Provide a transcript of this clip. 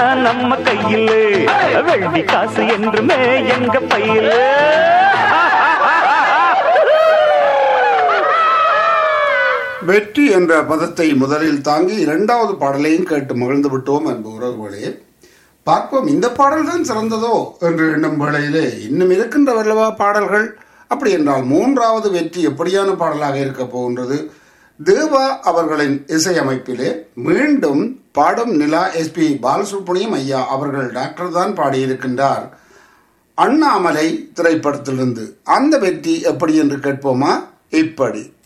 நம்ம கையில் வெள்ளி காசு என்றுமே எங்க பையில் வெற்றி என்ற பதத்தை முதலில் தாங்கி இரண்டாவது பாடலையும் கேட்டு மகிழ்ந்து விட்டோம் அன்பு உறவுகளே பார்ப்போம் இந்த பாடல் தான் சிறந்ததோ என்று எண்ணும் வேளையிலே இன்னும் இருக்கின்றவர்களவா பாடல்கள் அப்படி என்றால் மூன்றாவது வெற்றி எப்படியான பாடலாக இருக்க போகின்றது தேவா அவர்களின் இசையமைப்பிலே மீண்டும் பாடும் நிலா எஸ்பி பாலசுப்ரமணியம் ஐயா அவர்கள் டாக்டர் தான் பாடியிருக்கின்றார் அண்ணாமலை திரைப்படத்திலிருந்து அந்த வெற்றி எப்படி என்று கேட்போமா இப்படி